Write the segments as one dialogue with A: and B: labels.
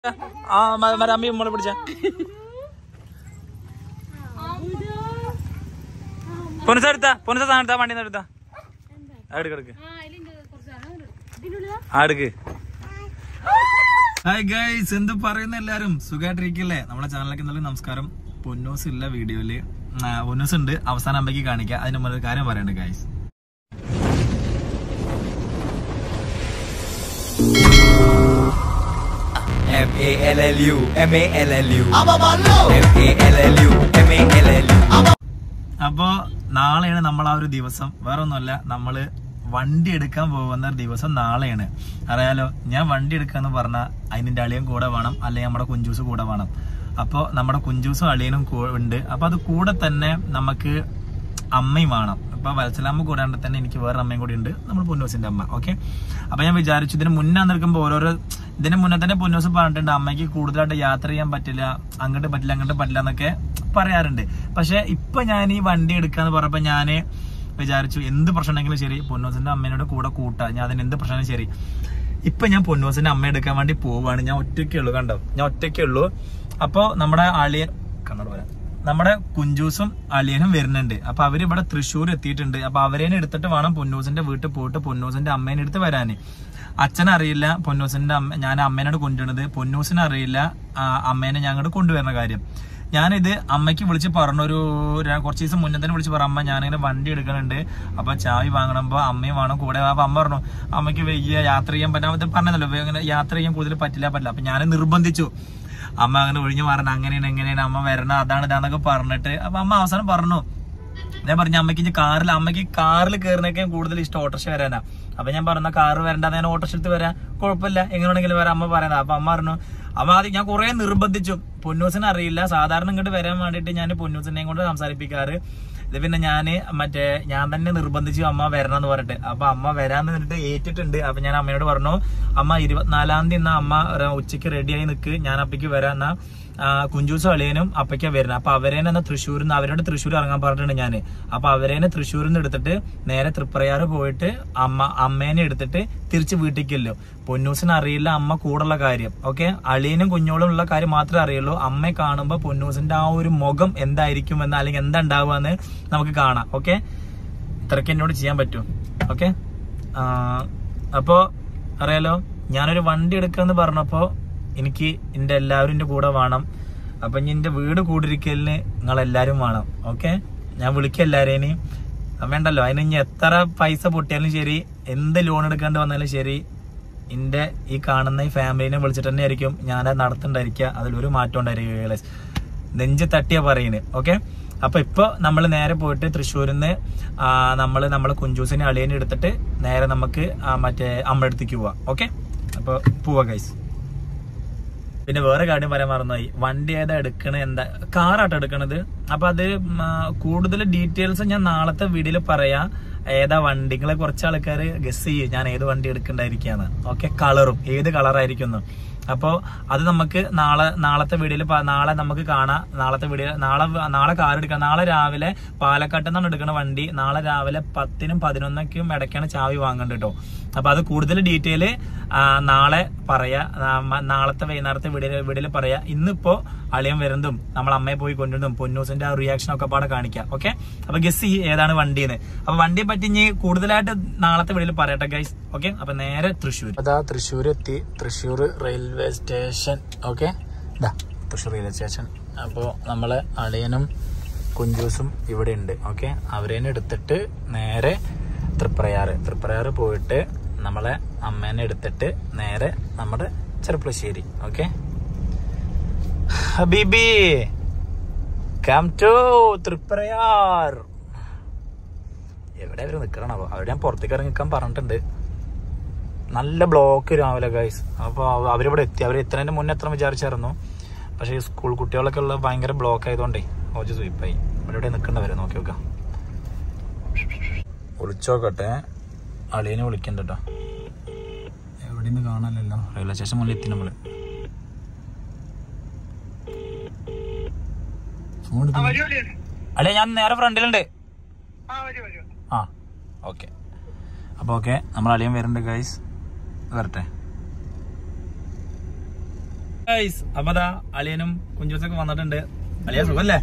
A: ആ മ- മര അമ്മി മോളെ പിടിച്ച പൊനുസ എടുത്താ പൊനുസ സാധനം എടുത്താ വണ്ടി എടുത്താ എടുക്ക് എടുക്ക് ആ എടുക്ക് ഹായ് ഗൈസ് എന്ത് പറയുന്ന എല്ലാരും സുഖമായിട്ടിരിക്കില്ലേ നമ്മുടെ ചാനലിലേക്ക് നല്ല നമസ്കാരം പൊന്നൂസ് ഇല്ല വീഡിയോയില് ആ, പൊന്നൂസ് ഉണ്ട് അവസാനം അമ്പയ്ക്ക് കാണിക്കാം അതിന് മുമ്പ് ഒരു കാര്യം പറയണ്ട് guys
B: M A L L U M A L L U M A L L U M A L L U
A: അപ്പോ നാളെയാണ് നമ്മൾ ആ ഒരു ദിവസം വേറെ ഒന്നുമല്ല നമ്മള് വണ്ടി എടുക്കാൻ പോകുന്ന ദിവസം നാളെയാണ് അറിയാലോ ഞാൻ വണ്ടി എടുക്കാന്ന് പറഞ്ഞാൽ അതിന്റെ അളിയൻ കൂടെ വേണം അല്ലെങ്കിൽ നമ്മുടെ കുഞ്ചൂസ് കൂടെ വേണം അപ്പോൾ നമ്മുടെ കുഞ്ചൂസും അളിയനും കൂ- ഉണ്ട് അപ്പൊ അത് കൂടെ തന്നെ നമുക്ക് അമ്മയും വേണം ഇപ്പൊ വത്സലാമ്മ കൂടാണ്ട് തന്നെ എനിക്ക് വേറെ അമ്മയും കൂടി ഉണ്ട് നമ്മൾ പൊന്നൂസിന്റെ അമ്മ ഓക്കെ അപ്പൊ ഞാൻ വിചാരിച്ചു ഇതിന് മുന്നേ നിൽക്കുമ്പോൾ ഓരോരോ ഇതിന് മുന്നേ തന്നെ പൊന്നൂസ് പറഞ്ഞിട്ടുണ്ട് അമ്മയ്ക്ക് കൂടുതലായിട്ട് യാത്ര ചെയ്യാൻ പറ്റില്ല അങ്ങോട്ട് പറ്റില്ല അങ്ങോട്ട് പറ്റില്ല എന്നൊക്കെ പറയാറുണ്ട് പക്ഷെ ഇപ്പൊ ഞാൻ ഈ വണ്ടി എടുക്കാന്ന് പറഞ്ഞപ്പോ ഞാന് വിചാരിച്ചു എന്ത് പ്രശ്നമുണ്ടെങ്കിലും ശരി പൊന്നൂസിന്റെ അമ്മേനോട് കൂടെ കൂട്ടാ ഞാൻ അതിന് എന്ത് പ്രശ്നം ശരി ഇപ്പൊ ഞാൻ പൊന്നൂസിന്റെ അമ്മ എടുക്കാൻ വേണ്ടി പോവാണ് ഞാൻ ഒറ്റയ്ക്കേ ഉള്ളൂ കണ്ടോ ഞാൻ ഒറ്റയ്ക്കേ ഉള്ളൂ അപ്പോ നമ്മുടെ അളിയൻ കണ്ണോട് പറയാം നമ്മുടെ കുഞ്ചൂസും അളിയനും വരുന്നുണ്ട് അപ്പൊ അവര് ഇവിടെ തൃശ്ശൂർ എത്തിയിട്ടുണ്ട് അപ്പൊ അവരേനെ എടുത്തിട്ട് വേണം പൊന്നൂസിന്റെ വീട്ടിൽ പോയിട്ട് പൊന്നൂസിന്റെ അമ്മേനെ എടുത്ത് വരാന് അച്ഛനറിയില്ല പൊന്നൂസിന്റെ അമ്മ ഞാൻ അമ്മേനോട് കൊണ്ടുവരുന്നത് പൊന്നൂസിന് അറിയില്ല ആ, അമ്മേനെ ഞങ്ങോട്ട് കൊണ്ടുവരുന്ന കാര്യം ഞാനിത് അമ്മയ്ക്ക് വിളിച്ച് പറഞ്ഞൊരു ര- കുറച്ച് ദിവസം മുന്നേ തന്നെ വിളിച്ച് പറഞ്ഞു അമ്മ ഞാനിങ്ങനെ വണ്ടി എടുക്കണുണ്ട് അപ്പൊ ചാവി വാങ്ങണമ്പോ അമ്മയും വേണം കൂടെ വാ." അപ്പൊ അമ്മ പറഞ്ഞു അമ്മയ്ക്ക് വയ്യ യാത്ര ചെയ്യാൻ പറ്റാ പറഞ്ഞല്ലോ അങ്ങനെ യാത്ര ചെയ്യാൻ കൂടുതൽ പറ്റില്ല പറ്റില്ല അപ്പൊ ഞാൻ നിർബന്ധിച്ചു അമ്മ അങ്ങനെ ഒഴിഞ്ഞു മാറണം അങ്ങനെയാണ് എങ്ങനെയാണ് അമ്മ വരണം അതാണ് ഇതാന്നൊക്കെ പറഞ്ഞിട്ട് അപ്പൊ അമ്മ അവസാനം പറഞ്ഞു ഞാൻ പറഞ്ഞു അമ്മയ്ക്ക് ഇനി കാറിൽ അമ്മയ്ക്ക് കാറിൽ കയറുന്നൊക്കെ കൂടുതൽ ഇഷ്ടം ഓട്ടോറിക്ഷ വരാനാ അപ്പൊ ഞാൻ പറഞ്ഞ കാറ് വരണ്ട ഞാൻ ഓട്ടോറിക്ഷ എടുത്ത് വരാം കുഴപ്പമില്ല എങ്ങനെയാണെങ്കിലും വരാം അമ്മ പറയുന്നത് അപ്പൊ അമ്മ പറഞ്ഞു അമ്മ ആദ്യം ഞാൻ കുറെ നിർബന്ധിച്ചു പൊന്നൂസിനെ അറിയില്ല സാധാരണ ഇങ്ങോട്ട് വരാൻ വേണ്ടിയിട്ട് ഞാൻ പൊന്നൂസിനെയും കൊണ്ട് സംസാരിപ്പിക്കാറ് ഇത് പിന്നെ ഞാന് മറ്റേ ഞാൻ തന്നെ നിർബന്ധിച്ചു അമ്മ വരണം എന്ന് പറഞ്ഞിട്ട് അപ്പൊ അമ്മ വരാന്ന് പറഞ്ഞിട്ട് ഏറ്റിട്ടുണ്ട് അപ്പൊ ഞാൻ അമ്മയോട് പറഞ്ഞു അമ്മ ഇരുപത്തിനാലാം തീയതി എന്നാ അമ്മ ഒരു ഉച്ചയ്ക്ക് റെഡിയായി നിൽക്ക് ഞാൻ അപ്പയ്ക്ക് വരാം എന്നാ ആ, കുഞ്ചൂസും അളിയനും അപ്പയ്ക്കാ വരുന്നത് അപ്പൊ അവരേനെ എന്നാ തൃശ്ശൂരിൽ നിന്ന് അവരോട് തൃശ്ശൂർ ഇറങ്ങാൻ പറഞ്ഞിട്ടുണ്ട് ഞാന് അപ്പൊ അവരേനെ തൃശ്ശൂരിൽ നിന്ന് എടുത്തിട്ട് നേരെ തൃപ്രയാറ് പോയിട്ട് അമ്മ അമ്മേനെ എടുത്തിട്ട് തിരിച്ച് വീട്ടിലേക്കല്ലോ പൊന്നൂസിന് അറിയില്ല അമ്മ കൂടുള്ള കാര്യം ഓക്കെ അളിയനും കുഞ്ഞോളും ഉള്ള കാര്യം മാത്രമേ അറിയുള്ളൂ അമ്മയെ കാണുമ്പോ പൊന്നൂസിന്റെ ആ ഒരു മുഖം എന്തായിരിക്കും എന്ന് അല്ലെങ്കിൽ എന്താ ഉണ്ടാവുക എന്ന് നമുക്ക് കാണാം ഓക്കെ ഇത്രയ്ക്ക് എന്നോട് ചെയ്യാൻ പറ്റും ഓക്കെ അപ്പോ അറിയാലോ ഞാനൊരു വണ്ടി എടുക്കാന്ന് പറഞ്ഞപ്പോ എനിക്ക് എന്റെ എല്ലാവരും എന്റെ കൂടെ വേണം അപ്പൊ ഇനി എന്റെ വീട് കൂടിരിക്കലിന് നിങ്ങൾ എല്ലാരും വേണം ഓക്കെ ഞാൻ വിളിക്കാം എല്ലാരേനെയും വേണ്ടല്ലോ അതിന് ഇനി എത്ര പൈസ പൊട്ടിയാലും ശരി എന്ത് ലോൺ എടുക്കേണ്ടി വന്നാലും ശരി എന്റെ ഈ കാണുന്ന ഈ ഫാമിലിനെ വിളിച്ചിട്ട് തന്നെ ആയിരിക്കും ഞാനത് നടത്തുണ്ടായിരിക്കുക അതിലൊരു മാറ്റം ഉണ്ടായിരിക്കും guys. നെഞ്ച് തട്ടിയാ പറയുന്നത് ഓക്കെ അപ്പൊ ഇപ്പൊ നമ്മൾ നേരെ പോയിട്ട് തൃശ്ശൂരിൽ നിന്ന് നമ്മൾ നമ്മളെ കുഞ്ചൂസിനെ അളിയനെ എടുത്തിട്ട് നേരെ നമുക്ക് ആ മറ്റേ അമ്മ അടുത്തേക്ക് പോവാം ഓക്കെ അപ്പൊ പോവാ ഗൈസ് പിന്നെ വേറെ കാര്യം പറയാൻ മറന്നുപോയി വണ്ടി ഏതാ എടുക്കണ എന്താ കാറാട്ടോ എടുക്കണത് അപ്പൊ അത് കൂടുതൽ ഡീറ്റെയിൽസ് ഞാൻ നാളത്തെ വീഡിയോയിൽ പറയാം ഏതാ വണ്ടികളെ കുറച്ച് ആൾക്കാർ ഗസ് ചെയ്യും ഞാൻ ഏത് വണ്ടി എടുക്കണ്ടായിരിക്കാന്ന് ഓക്കെ കളറും ഏത് കളറായിരിക്കുന്നു അപ്പോ അത് നമുക്ക് നാളെ നാളത്തെ വീഡിയോയിൽ നാളെ നമുക്ക് കാണാം നാളത്തെ വീഡിയോ നാളെ നാളെ കാർ എടുക്കാം നാളെ രാവിലെ പാലക്കാട്ട് നിന്നാണ് എടുക്കുന്ന വണ്ടി നാളെ രാവിലെ പത്തിനും പതിനൊന്നൊക്കെയും ഇടയ്ക്കാണ് ചാവി വാങ്ങേണ്ടത് കേട്ടോ അപ്പൊ അത് കൂടുതൽ ഡീറ്റെയിൽ നാളെ പറയാ ആ, മ- നാളത്തെ വൈകുന്നേരത്തെ വീഡിയോ വീഡിയോയിൽ പറയാ ഇന്നിപ്പോ അളിയൻ വരുന്നതും നമ്മൾ അമ്മയെ പോയി കൊണ്ടുവരുന്നതും പൊന്നൂസിന്റെ ആ റിയാക്ഷൻ ഒക്കെ പാടെ കാണിക്കാം ഓക്കെ അപ്പൊ ഗസ് ചെയ്യ് ഏതാണ് വണ്ടിന്ന് അപ്പൊ വണ്ടിയെ പറ്റി ഇനി കൂടുതലായിട്ട് നാളത്തെ വീഡിയോയിൽ പറയട്ടെ ഗൈസ് ഓക്കെ അപ്പൊ നേരെ തൃശ്ശൂർ അതാ തൃശ്ശൂർ എത്തി തൃശ്ശൂർ റെയിൽവേ സ്റ്റേഷൻ ഓക്കെ ഇതാ തൃശ്ശൂർ റെയിൽവേ സ്റ്റേഷൻ അപ്പോൾ നമ്മളെ അളിയനും കുഞ്ചൂസും ഇവിടെ ഉണ്ട് ഓക്കെ അവരേനെ എടുത്തിട്ട് നേരെ തൃപ്രയാറ് തൃപ്രയാറ് പോയിട്ട് നമ്മളെ അമ്മേനെ എടുത്തിട്ട് നേരെ നമ്മുടെ ചെറുപ്പശ്ശേരി ഓക്കെ ഹബീബി കം ടു തൃപ്രയാർ എവിടെ അവര് നിക്കണോ അവിടെ ഞാൻ പുറത്തേക്ക് ഇറങ്ങി നിൽക്കാൻ പറഞ്ഞിട്ടുണ്ട് നല്ല ബ്ലോക്ക് രാവിലെ ഗൈസ് അപ്പോൾ അവരിവിടെ എത്തി അവർ എത്തുന്നതിന് മുന്നേ എത്ര വിചാരിച്ചായിരുന്നു പക്ഷേ ഈ സ്കൂൾ കുട്ടികളൊക്കെ ഉള്ള ഭയങ്കര ബ്ലോക്ക് ആയതുകൊണ്ടേ ഓജ് സ്വീപ്പായി ഇവിടെ ഇവിടെ നിൽക്കണ്ടവരെ നോക്കി നോക്കാം വിളിച്ചോക്കട്ടെ അളിയനെ വിളിക്കണ്ട കേട്ടോ എവിടെ നിന്ന് കാണാനല്ലോ റെയിൽവേ സ്റ്റേഷൻ മുന്നിൽ എത്തി നമ്മള് ഫോൺ അളിയ ഞാൻ നേരെ ഫ്രണ്ടിലുണ്ട് ആ ഓക്കെ അപ്പോൾ ഓക്കെ നമ്മൾ അളിയൻ വരുന്നുണ്ട് ഗൈസ് വരട്ടെ Guys, അപ്പൊ ദാ അളിയനും കുഞ്ചൂസൊക്കെ വന്നിട്ടുണ്ട് അളിയ സുഖല്ലേ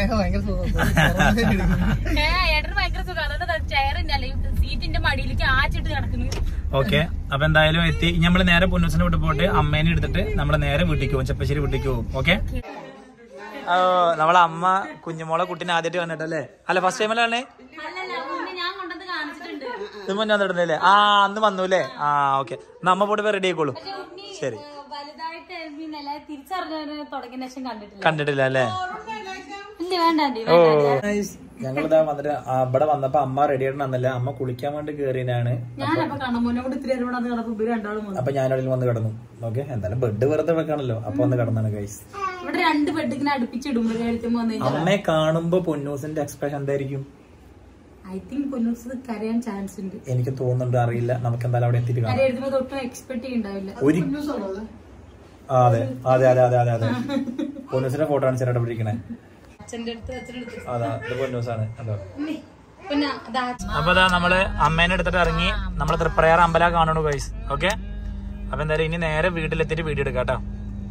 C: ഏ, ഏട്ടന് ഭയങ്കര സുഖമാണ് ചെയറിന്റെ സീറ്റിന്റെ മടിയിലേക്ക് ആച്ചിട്ട് കിടക്കുന്നു
A: ഓക്കെ അപ്പൊ എന്തായാലും എത്തി ഇനി നമ്മള് നേരെ പൊന്നൂസിന്റെ വീട്ടിൽ പോയിട്ട് അമ്മേനെ എടുത്തിട്ട് നമ്മള് നേരെ വീട്ടിലേക്ക് പോകും ചെപ്പശ്ശേരി വീട്ടിലേക്ക് പോകും ഓക്കെ നമ്മളെ അമ്മ കുഞ്ഞുമോളെ കുട്ടീനെ ആദ്യമായിട്ട് കണ്ടിട്ടല്ലേ അല്ല ഫസ്റ്റ് ടൈം അല്ലേ
C: അല്ലല്ല മുന്നേ ഞാൻ കൊണ്ടുവന്ന് കാണിച്ചിട്ടുണ്ട്
A: ഇത് മുന്നേ വന്നിടുന്നില്ലേ ആ അന്ന് വന്നു അല്ലേ ആ ഓക്കെ നമ്മ പോയിട്ട് റെഡി ആയിക്കോളൂ
C: ഉണ്ണി,
A: ശരി
C: ഏ, വലുതായിട്ട് പിന്നെ എല്ലാവരും തിരിച്ചറിഞ്ഞ തുടങ്ങിയ ശേഷം കണ്ടിട്ടില്ല
A: കണ്ടിട്ടില്ല അല്ലേ
C: ഇല്ല വേണ്ട ആന്റി
A: ഓ ഞങ്ങളിതാ വന്നിട്ട് ആ, ഇവിടെ വന്നപ്പോ അമ്മ റെഡി ആയിട്ട് വന്നില്ല അമ്മ കുളിക്കാൻ വേണ്ടി കേറിയതാണ്
C: ഞാനപ്പോ കണ്ണമ്മോനോട് ഇത്തിരി നേരം കൂടെ കിടന്നു ഇവര് രണ്ടാളും വന്നു
A: അപ്പൊ ഞാനവിടെ വന്ന് കിടന്നു ഓക്കെ എന്തായാലും ബെഡ് വെറുതെ വെക്കാണല്ലോ അപ്പൊ വന്ന് കിടന്നാണ് ഗൈസ്
C: ഇവിടെ രണ്ട് ബെഡ് ഇങ്ങനെ അടുപ്പിച്ചിടുമ്പോൾ എടുത്തുമ്പോ വന്നു കഴിഞ്ഞാൽ
A: അമ്മയെ കാണുമ്പോ പൊന്നൂസിന്റെ എക്സ്പ്രഷൻ എന്തായിരിക്കും
C: ഐ തിങ്ക് പൊന്നൂസ് കരയാൻ ചാൻസ് ഉണ്ട്
A: എനിക്ക് തോന്നുന്നുണ്ട് അറിയില്ല നമുക്ക് എന്തായാലും അവിടെ എത്തിയിട്ട് കാണാം
C: കരയ എടുക്കുമ്പോ തൊട്ടും എക്സ്പെക്ട് ചെയ്യുന്നുണ്ടാവില്ല
A: ഒരു ആ, അതെ അതെ അതെ അതെ അതെ അതെ പൊന്നൂസിന്റെ ഫോട്ടോ ആണ് ചേട്ടാ പിടിക്കണേ
C: അച്ഛന്റെ അടുത്ത് അച്ഛൻ്റെ അടുത്ത്
A: അതാ ഇത് പൊന്നൂസാണ് അതോ
C: പിന്നെ അതാ
A: അപ്പൊ അതാ നമ്മള് അമ്മേനെ എടുത്തിട്ട് ഇറങ്ങി നമ്മള് തൃപ്രയാർ അമ്പല കാണണു ഗൈസ് ഓക്കെ അപ്പൊ എന്തായാലും ഇനി നേരെ വീട്ടിലെത്തിയിട്ട് വീഡിയോ എടുക്കാം കേട്ടോ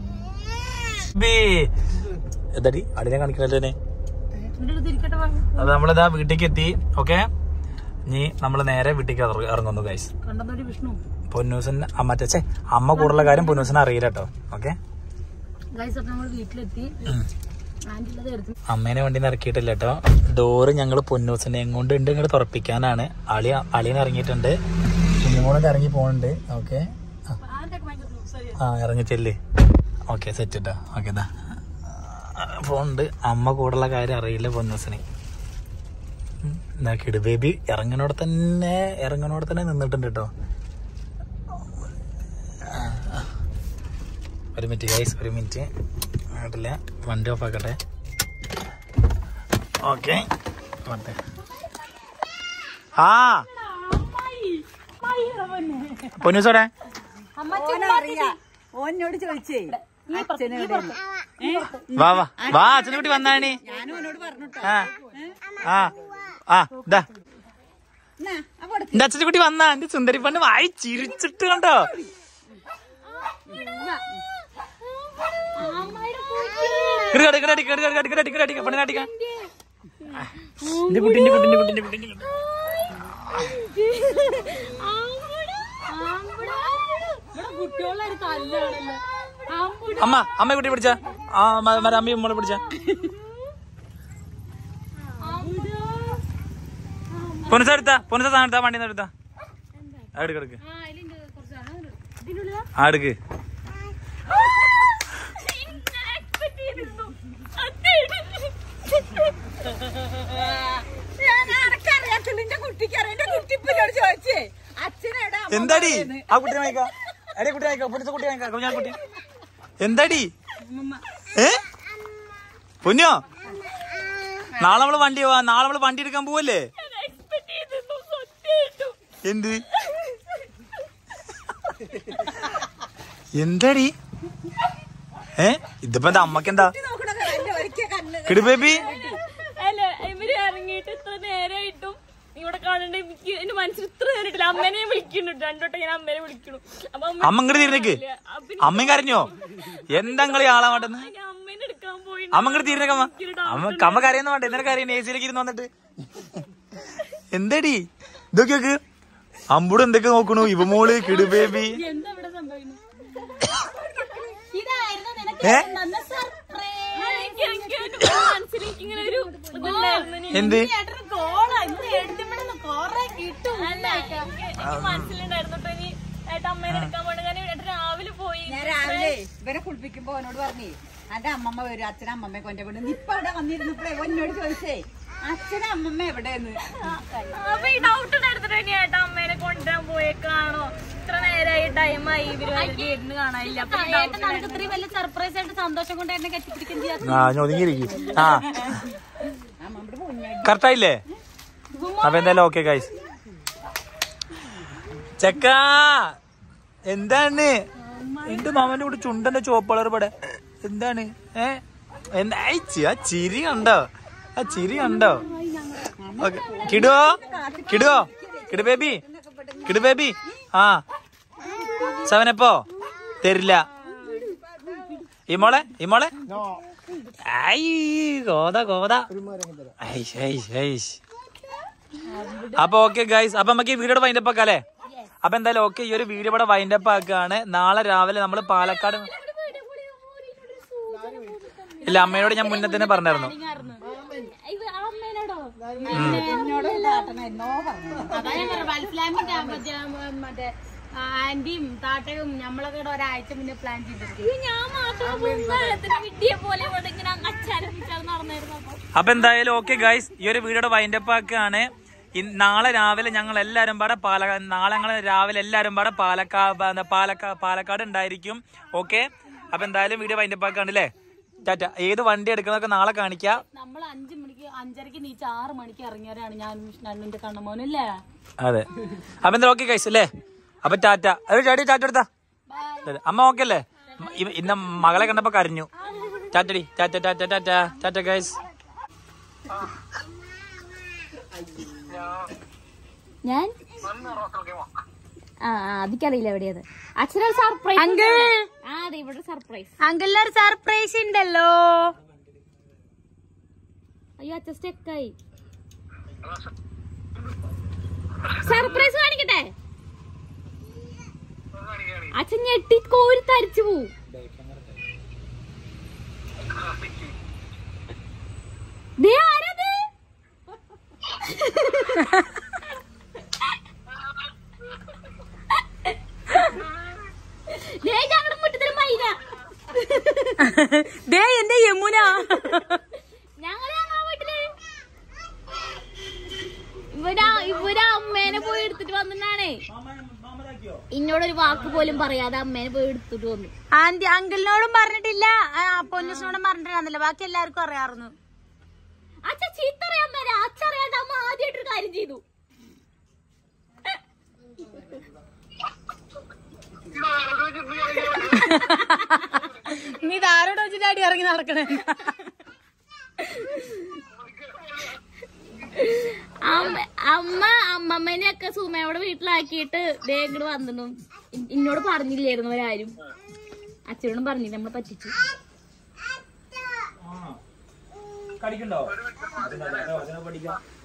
A: എന്തടി അടിനെ കാണിക്കണല്ലേ
C: ഏട്ടൻ്റെ അടുത്ത് ഇരിക്കട്ടെ വാ.
A: അത് നമ്മളിതാ വീട്ടിലേക്ക് എത്തി ഓക്കെ ഇനി നമ്മള് നേരെ വീട്ടിലേക്ക് ഇറ- ഇറങ്ങുന്നു ഗൈസ്
C: കണ്ടെന്നൊരു വിഷ്ണു
A: പൊന്നൂസിന് മറ്റേ ഛെ, അമ്മ കൂടുള്ള കാര്യം പൊന്നൂസിന് അറിയില്ല കേട്ടോ ഓക്കെ
C: ഗൈസ് അപ്പൊ നമ്മൾ വീട്ടിലെത്തി ആന്റി ഉള്ളത് എടുത്തു
A: അമ്മേനെ വണ്ടി ഇറക്കിയിട്ടില്ല കേട്ടോ ഡോറ് ഞങ്ങൾ പൊന്നൂസിനെ കൊണ്ട് ഉണ്ട് ഇങ്ങോട്ട് തുറപ്പിക്കാനാണ് അളി അളിയൻ ഇറങ്ങിയിട്ടുണ്ട് കുഞ്ഞുമോളൊക്കെ ഇറങ്ങി പോകുന്നുണ്ട് ഓക്കെ ആ ഇറങ്ങി ചെല്ല് ഓക്കെ സെറ്റ് ഇട്ടോ ഓക്കെ ഇതാ ഫോണുണ്ട് അമ്മ കൂടുള്ള കാര്യം അറിയില്ല പൊന്നൂസിന് ഉം, എന്നാ കിട് ബേബി ഇറങ്ങനോടെ തന്നെ ഇറങ്ങനോടെ തന്നെ നിന്നിട്ടുണ്ട് കേട്ടോ ഒരു മിനിറ്റ് ഗൈസ് ഒരു മിനിറ്റ് ആയിട്ടില്ല വണ്ടി ഓഫ് ആക്കട്ടെ ഓക്കെ ആ പൊന്നൂസോടെ
D: ഓനോട് ചോദിച്ചേ
A: വാ വാ വാ അച്ഛനെ കുട്ടി വന്നാണി
D: ഞാനും ഓനോട് പറഞ്ഞിട്ടോ
A: ആ ആ ആ ഇതാ എന്റെ അച്ഛനെ കുട്ടി വന്നാ എന്റെ സുന്ദരി പണ്ട് വായി ചിരിച്ചിട്ട് കണ്ടോ ഇങ്ങട് ഇങ്ങട് അടിക്ക്, ഇങ്ങട് അടിക്ക്, ഇങ്ങട് അടിക്ക്, ഇങ്ങട് അടിക്ക്, പെണ്ണിനെ അടിക്കാം. എന്റെ കുട്ടി എന്റെ കുട്ടി എന്റെ കുട്ടി എന്റെ കുട്ടി എന്റെ കുട്ടി.
C: കുട്ടികളുടെ തല്ലാണല്ലോ ആമ്പുടി
A: അമ്മ അമ്മ കുട്ടി പിടിച്ച ആ മ- മര അമ്മയും മോളെ പിടിച്ച പൊന്നിച്ച എടുത്താ പൊന്നിച്ച സാധനം എടുത്താ വണ്ടി എടുത്താ എടുക്ക് എടുക്ക്
C: ആ അതിലുണ്ട് കുറച്ച് സാധനം ഇതിനുള്ളിലാ
A: ആ എടുക്ക്
D: ഞാൻ ആർക്കറിയാത്തില്ല എന്റെ കുട്ടിക്കറിയാം എന്റെ കുട്ടിപ്പിനോട് ചോദിച്ചേ അച്ഛനെടാ
A: എന്താടി ആ കുട്ടി വാങ്ങിക്കാ അടേ കുട്ടി വാങ്ങിക്കാ പൊന്നിച്ച കുട്ടി വാങ്ങിക്കാ കുഞ്ഞാ കുട്ടി എന്താടി ഏ പൊന്നോ നാളെ നമ്മള് വണ്ടി പോവാ നാളെ നമ്മള് വണ്ടി എടുക്കാൻ പോവല്ലേ എന്ത് എന്താടി ഏ ഇതിപ്പോ എന്താ അമ്മക്ക് എന്താ
D: നോക്കണത് എന്റെ ഒരിക്കൽ കണ്ണ്
A: കിടു ബേബി
E: അല്ല ഇവര് ഇറങ്ങിയിട്ട് ഇത്ര നേരമായിട്ടും ഇവിടെ കാണണ്ട എനിക്ക് എന്റെ മനസ്സിൽ ഇത്ര നേരിട്ടില്ല അമ്മേനെ ഞാൻ വിളിക്കുന്നുണ്ട് രണ്ടോട്ടം ഞാൻ അമ്മേനെ വിളിക്കണു അപ്പൊ അമ്മ
A: അമ്മ ഇങ്ങോട്ട് തിരിഞ്ഞേക്ക് അമ്മയും കരഞ്ഞോ എന്താ കളി ആളാ വേണ്ടെന്ന്
E: ഞാൻ അമ്മേനെ എടുക്കാൻ പോയി
A: അമ്മ ഇങ്ങോട്ട് തിരിഞ്ഞേക്കമ്മ അമ്മ കമ്മ കരയുന്ന വേണ്ട എന്തിനാ കരയുന്ന എ സിയിലേക്ക് ഇരുന്ന് വന്നിട്ട് എന്തടി ഇതൊക്കെ നോക്ക് അമ്പൂടെ എന്തൊക്കെ നോക്കണു ഇവ മോള് കിടു ബേബി
E: എന്താ ഇവിടെ സംഭവിക്കുന്നത്
C: ഇതായിരുന്നു നിനക്ക്
A: ഏ
C: നല്ല സർപ്രൈസ്
E: എനിക്ക് എനിക്ക് ഒരു മനസ്സിൽ എനിക്കിങ്ങനെ ഒരു ഇതുണ്ടായിരുന്നു ഇനി
A: എന്ത്
C: ഏട്ടന് കോളാ ഇന്ന് എടുത്തിവിടെ കൊറേ കിട്ടും
E: അല്ല എനിക്ക് എനിക്ക് മനസ്സിലുണ്ടായിരുന്നു കേട്ടോ ഇനി ഏട്ടാ അമ്മേനെ എടുക്കാൻ പോകണ്ട കാരണം ഏട്ടൻ രാവിലെ പോയി
D: ഞാൻ രാവിലെ ഇവരെ കുളിപ്പിക്കുമ്പോ അവനോട് പറഞ്ഞേ എന്റെ അമ്മമ്മ വരും അച്ഛനും അമ്മമ്മയെ കൊണ്ട വിടുന്നു ഇപ്പൊ അവിടെ വന്നിരുന്നപ്പോഴേ എന്നോട് ചോദിച്ചേ അച്ഛനും അമ്മമ്മ എവിടെയെന്ന്
E: അപ്പൊ ഈ ഡൗട്ട് ഉണ്ടായിരുന്നു ഇനി ഏട്ടാ അമ്മേനെ കൊണ്ടുവരാൻ പോയേക്കാണോ ഇത്ര നേരമായി ടൈമായി ഇവര് വീടിന് കാണാനില്ല അപ്പൊ ഈ doubt
C: ഏട്ടൻ നമുക്ക് ഇത്രയും വലിയ സർപ്രൈസ് ആയിട്ട് സന്തോഷം കൊണ്ട് എന്നെ കെട്ടിപ്പിടിക്കാൻ ചെയ്യാം
A: ആ ഒതുങ്ങിയിരിക്കും ആ കറക്റ്റായില്ലേ അപ്പൊ എന്തായാലും ഓക്കെ ഗൈസ് ചെക്ക എന്താണ് എന്റെ മാമന്റെ കൂടെ ചുണ്ടന്റെ ചുവപ്പ് കളർ ഇവിടെ എന്താണ് ഏ എന്താ ഐ, ചി- ആ ചിരി കണ്ടോ ആ ചിരി കണ്ടോ ഓക്കെ കിടുവോ കിടുവോ കിടു ബേബി കിടു ബേബി ആ സെവനപ്പോ തരില്ല ഇമോളെ ഇമോളെ ഐ ഗോത ഗോത ഐഷ്, ഐഷ്, ഐഷ്. അപ്പൊ ഓക്കെ ഗൈസ് അപ്പൊ നമുക്ക് ഈ വീഡിയോ വൈൻഡപ്പ് ആക്കാം അല്ലേ അപ്പൊ എന്തായാലും ഓക്കെ ഈ ഒരു വീഡിയോ ഇവിടെ വൈൻഡപ്പ് ആക്കുകയാണ് നാളെ രാവിലെ നമ്മൾ പാലക്കാട് ഇല്ല അമ്മയോട് ഞാൻ മുന്നേ തന്നെ പറഞ്ഞായിരുന്നു
E: അമ്മേനോടോ
D: എന്നോട് കാട്ടണം എന്നോ പറഞ്ഞു
C: അതാ ഞാൻ പറഞ്ഞത് മനസ്സിലാമിന്റെ മറ്റേ ആന്റിയും താട്ടയും നമ്മളൊക്കെ ഇവിടെ ഒരാഴ്ച മുന്നേ പ്ലാൻ ചെയ്തിട്ടുണ്ട്
E: ഇത് ഞാൻ മാത്രം വെള്ളത്തിന് കിട്ടിയ പോലെ ഇവിടെ ഇങ്ങനെ അച്ചാരം പിച്ചാരം നടന്നായിരുന്നു അപ്പൊ
A: അപ്പൊ എന്തായാലും ഓക്കെ ഗൈസ് ഈ ഒരു വീഡിയോയുടെ വൈൻഡപ്പ് ആക്കുകയാണ് ഇൻ- നാളെ രാവിലെ ഞങ്ങൾ എല്ലാരും പാടെ പാലക്കാട് നാളെ ഞങ്ങൾ രാവിലെ എല്ലാരും പാടെ പാലക്കാട് പാലക്കാ പാലക്കാട് ഉണ്ടായിരിക്കും ഓക്കെ അപ്പൊ എന്തായാലും വീഡിയോ വൈൻഡപ്പ് ആക്കാണ് അല്ലേ ടാറ്റ ഏത് വണ്ടി എടുക്കുന്നതൊക്കെ നാളെ കാണിക്കാം
C: നമ്മൾ അഞ്ചു മണിക്ക് അഞ്ചരക്ക് നീച്ച് ആറ് മണിക്ക് ഇറങ്ങിയവരാണ് ഞാൻ നണ്ണിന്റെ കണ്ണമോനല്ലേ
A: അതെ അപ്പൊ എന്താ ഓക്കെ ഗൈസ് അല്ലേ അപ്പൊ ടാറ്റ അത് ചാടി ടാറ്റ എടുത്താ ശരി. അമ്മ ഓക്കെ അല്ലേ ഇ- ഇന്ന് മകളെ കണ്ടപ്പോ കരഞ്ഞു ടാറ്റടി tata tata tata tata guys
E: ഞാൻ ആ അതിക്കറിയില്ല എവിടെയത് അച്ഛനൊരു സർപ്രൈസ് അങ്കിൾ ആ അതെ ഇവിടെ സർപ്രൈസ്
C: അങ്കിളിന് ഒരു സർപ്രൈസ് ഉണ്ടല്ലോ
E: അയ്യോ അച്ഛൻ സ്റ്റെക്കായി സർപ്രൈസ് കാണിക്കട്ടെ അച്ഛൻ ഞെട്ടി കോരി തരിച്ചു പോവും ദേ ആരത് ദേ ഞങ്ങളുടെ മുറ്റത്തിന് മൈന
C: ദേ എന്റെ യമുന
E: ഞങ്ങള് ഞങ്ങളെ വീട്ടില് ഇവരാ ഇവരാ അമ്മേനെ പോയി എടുത്തിട്ട് വന്നിട്ടാണേ ഇന്നോടൊരു വാക്ക് പോലും പറയാതെ അമ്മേനെ പോയി എടുത്തിട്ട് വന്നു
C: ആന്റി അങ്കിളിനോടും പറഞ്ഞിട്ടില്ല ആ, പൊന്നൂസിനോടും പറഞ്ഞിട്ടില്ല ബാക്കി എല്ലാവർക്കും അറിയാറുന്നു
E: അച്ഛ ചീത്തറിയാൻ അമ്മേനെ അച്ഛറിയാണ്ട് അമ്മ ആദ്യമായിട്ടൊരു കാര്യം ചെയ്തു
C: നീ ഇതാരോട് വെച്ചിട്ട് അടി ഇറങ്ങി നടക്കണേ
E: അമ്മ അമ്മ അമ്മമ്മേനെ ഒക്കെ സുമയുടെ വീട്ടിലാക്കിയിട്ട് ദേ ഇങ്ങോട്ട് വന്നിട്ടു ഇന്നോട് പറഞ്ഞില്ലായിരുന്നു അവരാരും അച്ഛനോടും പറഞ്ഞില്ല നമ്മളെ പറ്റിച്ചു
A: കടിക്കണ്ടോ പഠിക്കാം